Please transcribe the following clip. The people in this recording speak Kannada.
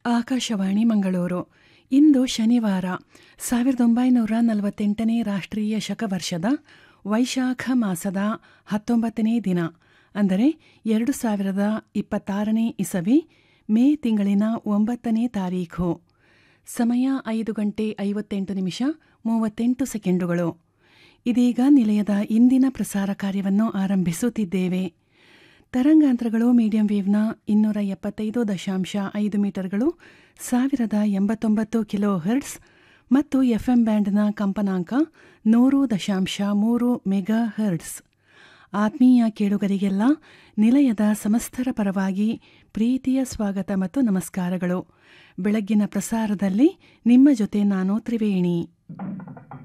ಆಕಾಶವಾಣಿ ಮಂಗಳೂರು ಇಂದು ಶನಿವಾರ ಸಾವಿರದ ಒಂಬೈನೂರ ನಲವತ್ತೆಂಟನೇ ರಾಷ್ಟ್ರೀಯ ಶಕವರ್ಷದ ವೈಶಾಖ ಮಾಸದ ಹತ್ತೊಂಬತ್ತನೇ ದಿನ ಅಂದರೆ ಎರಡು ಸಾವಿರದ ಇಪ್ಪತ್ತಾರನೇ ಇಸವಿ ಮೇ ತಿಂಗಳಿನ ಒಂಬತ್ತನೇ ತಾರೀಖು ಸಮಯ ಐದು ಗಂಟೆ ಐವತ್ತೆಂಟು ನಿಮಿಷ ಮೂವತ್ತೆಂಟು ಸೆಕೆಂಡುಗಳು ಇದೀಗ ನಿಲಯದ ಇಂದಿನ ಪ್ರಸಾರ ಕಾರ್ಯವನ್ನು ಆರಂಭಿಸುತ್ತಿದ್ದೇವೆ ತರಂಗಾಂತರಗಳು ಮೀಡಿಯಂ ವೇವ್ನ ಇನ್ನೂರ ಎಪ್ಪತ್ತೈದು ದಶಾಂಶ ಐದು ಮೀಟರ್ಗಳು ಸಾವಿರದ ಎಂಬತ್ತೊಂಬತ್ತು ಕಿಲೋ ಹರ್ಟ್ಸ್ ಮತ್ತು ಎಫ್ಎಂ ಬ್ಯಾಂಡ್ನ ಕಂಪನಾಂಕ ನೂರು ದಶಾಂಶ ಮೂರು ಮೆಗಾ ಹರ್ಟ್ಸ್ ಆತ್ಮೀಯ ಕೇಳುಗರಿಗೆಲ್ಲ ನಿಲಯದ ಸಮಸ್ತರ ಪರವಾಗಿ ಪ್ರೀತಿಯ ಸ್ವಾಗತ ಮತ್ತು ನಮಸ್ಕಾರಗಳು ಬೆಳಗ್ಗಿನ ಪ್ರಸಾರದಲ್ಲಿ ನಿಮ್ಮ ಜೊತೆ ನಾನು ತ್ರಿವೇಣಿ